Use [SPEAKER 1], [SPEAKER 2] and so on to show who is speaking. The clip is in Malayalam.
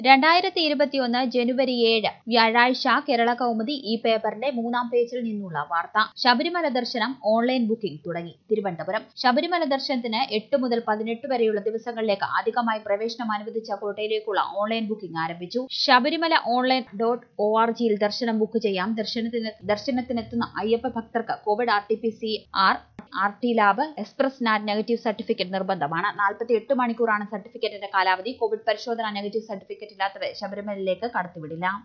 [SPEAKER 1] രണ്ടായിരത്തി ഇരുപത്തിയൊന്ന് ജനുവരി ഏഴ് വ്യാഴാഴ്ച കേരള കൗമുദി ഈ പേപ്പറിന്റെ മൂന്നാം പേജിൽ നിന്നുള്ള വാർത്ത ശബരിമല ദർശനം ഓൺലൈൻ ബുക്കിംഗ് തുടങ്ങി തിരുവനന്തപുരം ശബരിമല ദർശനത്തിന് എട്ട് മുതൽ പതിനെട്ട് വരെയുള്ള ദിവസങ്ങളിലേക്ക് അധികമായി പ്രവേശനം അനുവദിച്ച കോട്ടയിലേക്കുള്ള ഓൺലൈൻ ബുക്കിംഗ് ആരംഭിച്ചു Sabarimala online dot O R ജിയിൽ ദർശനം ബുക്ക് ചെയ്യാം ദർശനത്തിന് ദർശനത്തിനെത്തുന്ന അയ്യപ്പ ഭക്തർക്ക് Covid R T P C R R T lab express NAAT negative certificate നിർബന്ധമാണ് നാൽപ്പത്തി എട്ട് മണിക്കൂറാണ് സർട്ടിഫിക്കറ്റിന്റെ കാലാവധി കോവിഡ് പരിശോധന നെഗറ്റീവ് സർട്ടിഫിക്കറ്റ് ഇല്ലാത്തവരെ ശബരിമലയിലേക്ക് കടത്തിവിടില്ല